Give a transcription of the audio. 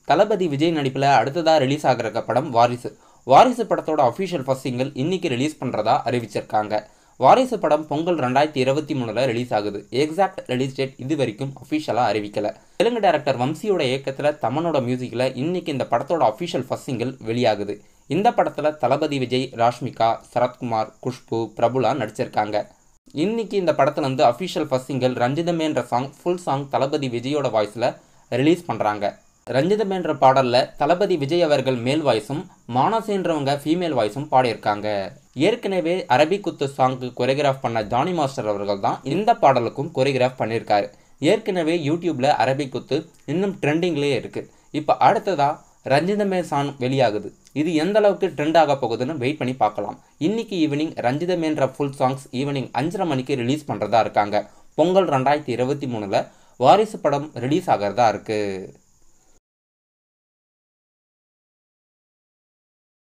தளபதி விஜய் நடிப்பில் அடுத்ததாக ரிலீஸ் ஆகிற படம் வாரிசு வாரிசு படத்தோட அஃபிஷியல் ஃபர்ஸ்ட் சிங்கிள் இன்னைக்கு ரிலீஸ் பண்ணுறதா அறிவிச்சிருக்காங்க வாரிசு படம் பொங்கல் ரெண்டாயிரத்தி இருபத்தி மூணில் ரிலீஸ் ஆகுது எக்ஸாக்ட் ரிலீஸ் டேட் இது வரைக்கும் அஃபிஷியலாக அறிவிக்கல தெலுங்கு டேரக்டர் வம்சியோட இயக்கத்தில் தமனோட மியூசிக்கில் இன்னைக்கு இந்த படத்தோட அஃபிஷியல் ஃபர்ஸ்ட் சிங்கிள் வெளியாகுது இந்த படத்தில் தளபதி விஜய் ராஷ்மிகா சரத்குமார் குஷ்பு பிரபுலா நடிச்சிருக்காங்க இன்னைக்கு இந்த படத்தில் வந்து அஃபிஷியல் ஃபர்ஸ்ட் சிங்கிள் ரஞ்சிதமேன்ற சாங் ஃபுல் சாங் தளபதி விஜயோட வாய்ஸில் ரிலீஸ் பண்ணுறாங்க ரஞ்சிதமேன்ற பாடலில் தளபதி விஜய் அவர்கள் மேல் வாய்ஸும் மானசேன்றவங்க ஃபீமேல் வாய்ஸும் பாடியிருக்காங்க ஏற்கனவே அரபிக் குத்து சாங்க்கு கொரியோகிராஃப் பண்ண ஜானி மாஸ்டர் அவர்கள் தான் இந்த பாடலுக்கும் கொரியோகிராஃப் பண்ணியிருக்காரு ஏற்கனவே யூடியூப்பில் அரபிக் குத்து இன்னும் ட்ரெண்டிங்லேயே இருக்குது இப்போ அடுத்ததாக ரஞ்சிதமே சாங் வெளியாகுது இது எந்த அளவுக்கு ட்ரெண்ட் ஆக போகுதுன்னு வெயிட் பண்ணி பார்க்கலாம் இன்னைக்கு ஈவினிங் ரஞ்சிதமேன்ற ஃபுல் சாங்ஸ் ஈவினிங் அஞ்சரை மணிக்கு ரிலீஸ் பண்ணுறதா இருக்காங்க பொங்கல் ரெண்டாயிரத்தி இருபத்தி மூணில் வாரிசு படம் ரிலீஸ் ஆகிறதா இருக்குது